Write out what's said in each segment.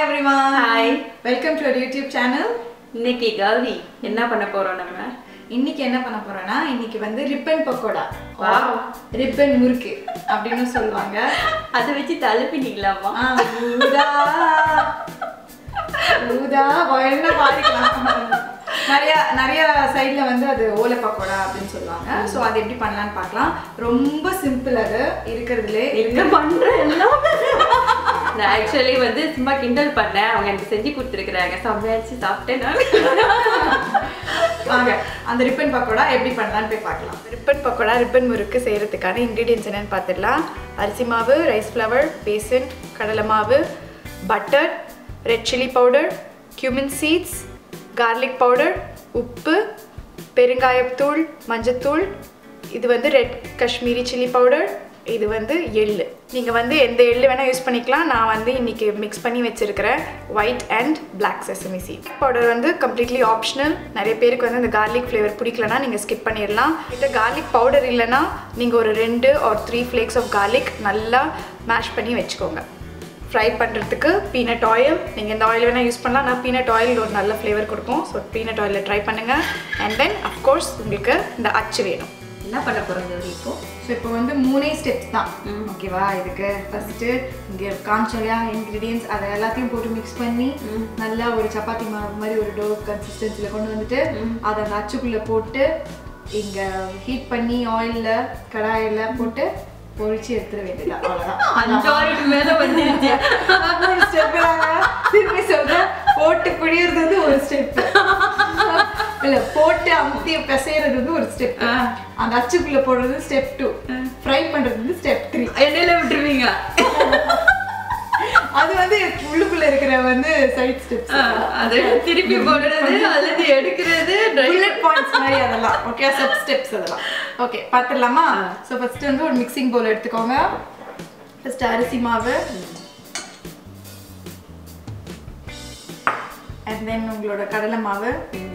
Everyone Hi. Welcome to YouTube channel இன்னைக்கு கௌரி என்ன பண்ண போறோம் நம்ம இன்னைக்கு என்ன பண்ண போறோம்னா இன்னைக்கு வந்து ரிப்பன் பக்கோடா Wow. ரிப்பன் முறுக்கு அப்படின்னு சொல்லுவாங்க அதை வச்சு தழுப்பினீங்களாமா ஆ, ஊதா ஊதா வயல்ல பாடிக்கலாம் நிறைய நிறைய சைட்ல வந்து அது ஓலை பக்கோடா அப்படின்னு சொல்லுவாங்க ஸோ அது எப்படி பண்ணலாம்னு பார்க்கலாம் ரொம்ப சிம்பிள் அது இருக்கிறதுலே என்ன பண்ற எல்லாம் நான் ஆக்சுவலி வந்து சும்மா கிண்டல் பண்ணேன் அவங்க எனக்கு செஞ்சு கொடுத்துருக்குறாங்க சமையாச்சு சாப்பிட்டேன் நான் வாங்க அந்த ரிப்பன் பக்கோடா எப்படி பண்ணலாம்னு போய் பார்க்கலாம் ரிப்பன் பக்கோடா ரிப்பன் முறுக்கு செய்கிறதுக்கான இன்க்ரீடியன்ஸ் என்னன்னு பார்த்துடலாம் அரிசி மாவு ரைஸ் ஃப்ளவர் பேசன் கடலை மாவு butter red chilli powder cumin seeds garlic powder உப்பு பெருங்காயத்தூள் மஞ்சத்தூள் இது வந்து ரெட் காஷ்மீரி சில்லி பவுடர் இது வந்து எள்ளு நீங்கள் வந்து எந்த எள்ளு வேணால் யூஸ் பண்ணிக்கலாம் நான் வந்து இன்னைக்கு மிக்ஸ் பண்ணி வச்சுருக்கிறேன் white and black sesame seed powder வந்து கம்ப்ளீட்லி ஆப்ஷனல் நிறைய பேருக்கு வந்து இந்த கார்லிக் ஃப்ளேவர் பிடிக்கலனா நீங்கள் ஸ்கிப் பண்ணிடலாம் கிட்ட கார்லிக் பவுடர் இல்லைன்னா நீங்கள் ஒரு ரெண்டு or three flakes of garlic நல்லா மேஷ் பண்ணி வச்சுக்கோங்க ஃப்ரை பண்ணுறதுக்கு பீனட் ஆயில் நீங்கள் இந்த ஆயில் வேணால் யூஸ் பண்ணலாம் நான் பீனட் ஆயில் ஒரு நல்ல ஃப்ளேவர் கொடுக்கும் ஸோ பீனட் ஆயிலில் ட்ரை பண்ணுங்கள் அண்ட் தென் அஃப்கோர்ஸ் உங்களுக்கு இந்த அச்சு வேணும் என்ன பண்ண போறோம் கௌரி இப்போ ஸோ இப்போ வந்து மூணே ஸ்டெப்ஸ் தான் ஓகேவா இதுக்கு ஃபஸ்ட்டு இங்கே காமிச்சோலையா இன்க்ரீடியன்ஸ் அதை எல்லாத்தையும் போட்டு மிக்ஸ் பண்ணி நல்லா ஒரு சப்பாத்தி மாவு மாதிரி ஒரு டோ கன்சிஸ்டன்சியில் கொண்டு வந்துட்டு அதை அந்த அச்சுக்குள்ளே போட்டு இங்கே ஹீட் பண்ணி ஆயிலில் கடாயில் போட்டு பொரிச்சு எடுத்துட வேண்டியதா அவ்வளோதான் அஞ்சாயிரம் மேல வந்துருச்சு ஒரு ஸ்டெப் திருப்பி சொல்றேன் போட்டு புழியறது வந்து ஒரு ஸ்டெப் இல்ல போட்டு அமுத்தி பிசையறது வந்து ஒரு ஸ்டெப் அந்த அச்சுக்குள்ள போடுறது ஸ்டெப் டூ ஃப்ரை பண்றது வந்து ஸ்டெப் த்ரீ எண்ணெயில விட்டுருவீங்க அது வந்து உள்ளுக்குள்ள இருக்கிற வந்து சைட் ஸ்டெப்ஸ் அது திருப்பி போடுறது அல்லது எடுக்கிறது dry- புல்லட் பாயிண்ட்ஸ் மாதிரி அதெல்லாம் ஓகே சப் ஸ்டெப்ஸ் அதெல்லாம் ஓகே பார்த்துடலாமா ஸோ ஃபர்ஸ்ட் வந்து ஒரு மிக்சிங் பவுல் எடுத்துக்கோங்க ஃபர்ஸ்ட் அரிசி மாவு அண்ட் தென் உங்களோட கடலை மாவு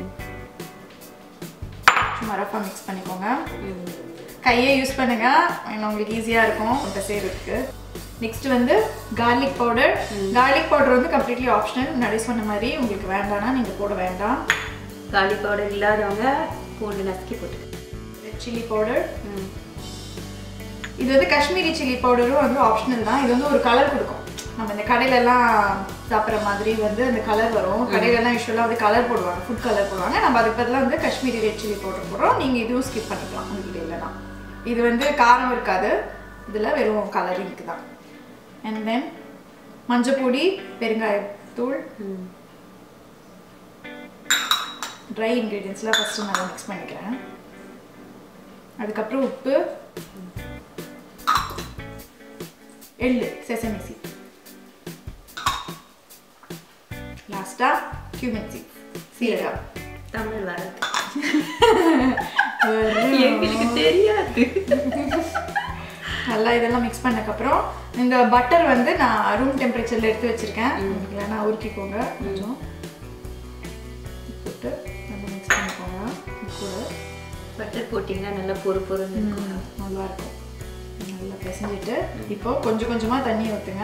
சும்மா ரஃபாக மிக்ஸ் பண்ணிக்கோங்க கையே யூஸ் பண்ணுங்க ஏன்னா உங்களுக்கு ஈஸியாக இருக்கும் இப்போ செய்கிறதுக்கு நெக்ஸ்ட் வந்து கார்லிக் பவுடர் கார்லிக் பவுடர் வந்து கம்ப்ளீட்லி ஆப்ஷனல் முன்னாடி சொன்ன மாதிரி உங்களுக்கு வேண்டாம்னா நீங்கள் போட வேண்டாம் காலி பவுடர் இல்லாதவங்க பூண்டு நசுக்கி போட்டு ரெட் சில்லி பவுடர் இது வந்து காஷ்மீரி சில்லி பவுடரும் வந்து ஆப்ஷனல் தான் இது வந்து ஒரு கலர் கொடுக்கும் நம்ம இந்த கடையிலலாம் சாப்பிட்ற மாதிரி வந்து அந்த கலர் வரும் கடையிலலாம் யூஸ்வலாக வந்து கலர் போடுவாங்க ஃபுட் கலர் போடுவாங்க நம்ம அதுக்கு பதிலாக வந்து காஷ்மீரி ரெட் சில்லி பவுடர் போடுறோம் நீங்கள் இதுவும் ஸ்கிப் பண்ணிக்கலாம் உங்களுக்கு இல்லைன்னா இது வந்து காரம் இருக்காது இதில் வெறும் கலரிங்க்கு தான் அண்ட் தென் மஞ்சப்பொடி பெருங்காயத்தூள் ட்ரை இன்க்ரீடியன்ஸ்லாம் ஃபஸ்ட்டு நல்லா மிக்ஸ் பண்ணிக்கிறேன் அதுக்கப்புறம் உப்பு எள்ளு செசமி சீட் லாஸ்டா கியூமின் சீட் சீரகம் தமிழ் வரது எங்களுக்கு தெரியாது நல்லா இதெல்லாம் மிக்ஸ் பண்ணக்கப்புறம் இந்த பட்டர் வந்து நான் ரூம் டெம்பரேச்சரில் எடுத்து வச்சுருக்கேன் இல்லைன்னா உருக்கிக்கோங்க கொஞ்சம் போட்டு நல்லா மிக்ஸ் பண்ணிக்கோங்க இது கூட பட்டர் போட்டிங்கன்னா நல்லா பொறு பொருன்னு இருக்கும் நல்லா இருக்கும் நல்லா பிசைஞ்சிட்டு இப்போ கொஞ்சம் கொஞ்சமாக தண்ணி ஊற்றுங்க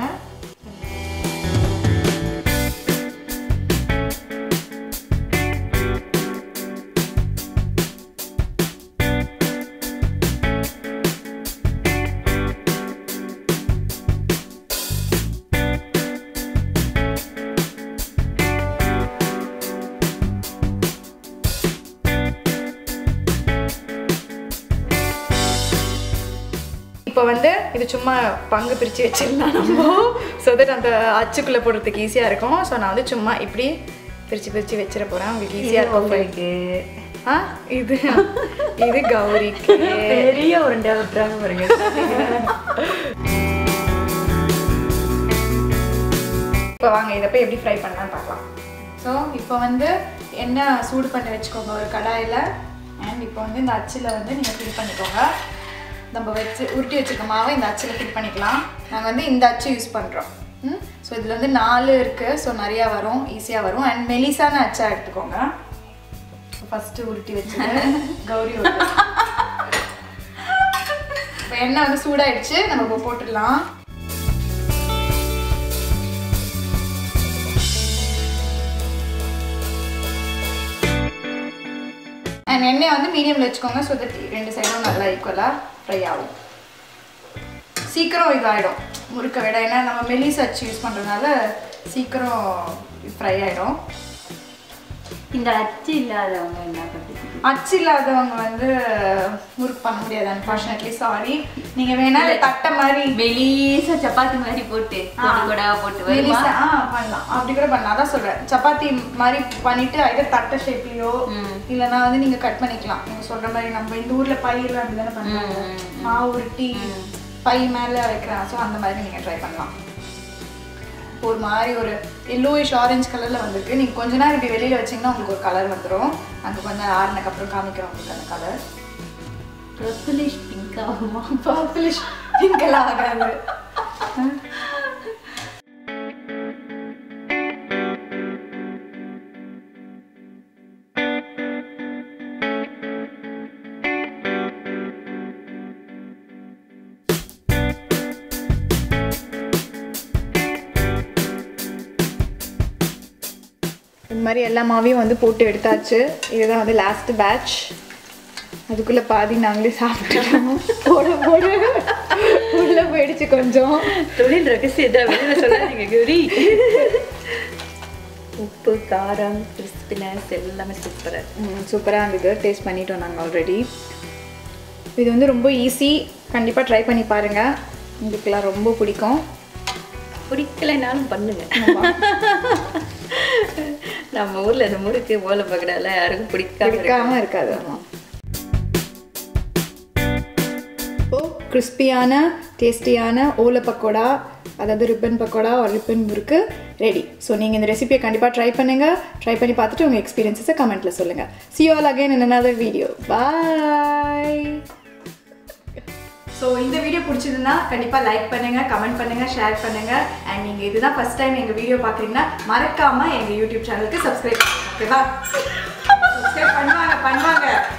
இப்போ வந்து இது சும்மா பங்கு பிரித்து வச்சிடலாம் நம்ம ஸோ தட் அந்த அச்சுக்குள்ளே போடுறதுக்கு ஈஸியாக இருக்கும் ஸோ நான் வந்து சும்மா இப்படி பிரித்து பிரித்து வச்சிட போகிறேன் உங்களுக்கு ஈஸியாக இருக்கும் உங்களுக்கு ஆ இது இது கௌரிக்கு பெரிய உருண்டை விட்டுறாங்க பாருங்க இப்போ வாங்க இதை போய் எப்படி ஃப்ரை பண்ணலாம்னு பார்க்கலாம் ஸோ இப்போ வந்து எண்ணெய் சூடு பண்ணி வச்சுக்கோங்க ஒரு கடாயில் அண்ட் இப்போ வந்து இந்த அச்சில் வந்து நீங்கள் ஃபில் பண்ணிக்கோங்க நம்ம வச்சு உருட்டி வச்சுருக்க மாவை இந்த அச்சில் ஃபில் பண்ணிக்கலாம் நாங்கள் வந்து இந்த அச்சு யூஸ் பண்ணுறோம் ம் ஸோ இதில் வந்து நாலு இருக்குது ஸோ நிறையா வரும் ஈஸியாக வரும் அண்ட் மெலிசான அச்சா எடுத்துக்கோங்க ஃபஸ்ட்டு உருட்டி வச்சுட்டு கௌரி உருட்டு. இப்போ எண்ணெய் வந்து சூடாயிடுச்சு நம்ம இப்போ போட்டுடலாம் அண்ட் எண்ணெய் வந்து மீடியமில் வச்சுக்கோங்க ஸோ தட் ரெண்டு சைடும் நல்லா ஈக்குவலாக ஃப்ரை ஆகும் சீக்கிரம் இதாகிடும் முறுக்க விட ஏன்னா நம்ம மெலிஸ் அச்சு யூஸ் பண்ணுறதுனால சீக்கிரம் ஃப்ரை ஆகிடும் இந்த அச்சு இல்லாதவங்க என்ன பண்ணுறது அச்சு இல்லாதவங்க வந்து முறுக்கு பண்ண முடியாது அன்ஃபார்ச்சுனேட்லி சாரி நீங்கள் வேணா தட்டை மாதிரி மெலிசா சப்பாத்தி மாதிரி போட்டு கோடு கோடா போட்டு வருமா மெலிசா ஆ பண்ணலாம் அப்படி கூட பண்ணலாம் அதான் சொல்கிறேன் சப்பாத்தி மாதிரி பண்ணிட்டு ஐதர் தட்டை ஷேப்லேயோ ம். இல்லைன்னா வந்து நீங்கள் கட் பண்ணிக்கலாம் நீங்கள் சொல்கிற மாதிரி நம்ம இந்த ஊரில் பயிர் அப்படி தானே பண்ணுறாங்க ம், ம், மாவு உருட்டி பை மேலே வைக்கிறேன் ஸோ அந்த மாதிரி நீங்கள் ட்ரை பண்ணலாம் ஒரு மாதிரி ஒரு எல்லோயிஷ் ஆரஞ்சு கலரில் வந்திருக்கு நீங்கள் கொஞ்ச நேரம் இப்படி வெளியில் வச்சிங்கன்னா உங்களுக்கு ஒரு கலர் வந்துடும் அங்கே கொஞ்ச நேரம் ஆறுனதுக்கப்புறம் காமிக்கிறோம் உங்களுக்கு அந்த கலர் பர்பிளிஷ் பிங்க் ஆகுமா பர்பிளிஷ் பிங்கெல்லாம் ஆகாது இந்த மாதிரி எல்லா மாவையும் வந்து போட்டு எடுத்தாச்சு இதுதான் வந்து லாஸ்ட் பேட்ச் அதுக்குள்ளே பாதி நாங்களே சாப்பிட்டுட்டோம் போட போட உள்ளே போயிடுச்சு கொஞ்சம் தொழில் ரகசியத்தை வெளியில சொல்லாதீங்க கௌரி உப்பு காரம் கிறிஸ்பினஸ் எல்லாமே சூப்பராக சூப்பராக இருந்தது டேஸ்ட் பண்ணிட்டோம் நாங்கள் ஆல்ரெடி இது வந்து ரொம்ப ஈஸி கண்டிப்பாக ட்ரை பண்ணி பாருங்கள் உங்களுக்குலாம் ரொம்ப பிடிக்கும் பிடிக்கலைனாலும் பண்ணுங்க நம்ம ஊர்ல இந்த முறுக்கு ஓலை பக்கடால யாருக்கும் பிடிக்காம இருக்கு. பிடிக்காம இருக்காது ஆமாம் இப்போ கிறிஸ்பியான டேஸ்டியான ஓலை பக்கோடா அதாவது ரிப்பன் பக்கோடா ஒரு ரிப்பன் முறுக்கு ரெடி ஸோ நீங்கள் இந்த ரெசிபியை கண்டிப்பாக ட்ரை பண்ணுங்கள் ட்ரை பண்ணி பார்த்துட்டு உங்கள் எக்ஸ்பீரியன்ஸஸை கமெண்ட்டில் சொல்லுங்கள் see you all again in another video bye so இந்த வீடியோ பிடிச்சதுன்னா கண்டிப்பாக லைக் பண்ணுங்கள் கமெண்ட் பண்ணுங்கள் ஷேர் பண்ணுங்கள் அண்ட் நீங்கள் இதுதான் ஃபஸ்ட் டைம் எங்கள் வீடியோ பார்க்குறீங்கன்னா மறக்காமல் எங்கள் யூடியூப் சேனலுக்கு சப்ஸ்கிரைப் ஓகேவா சப்ஸ்கிரைப் பண்ணுவாங்க பண்ணுவாங்க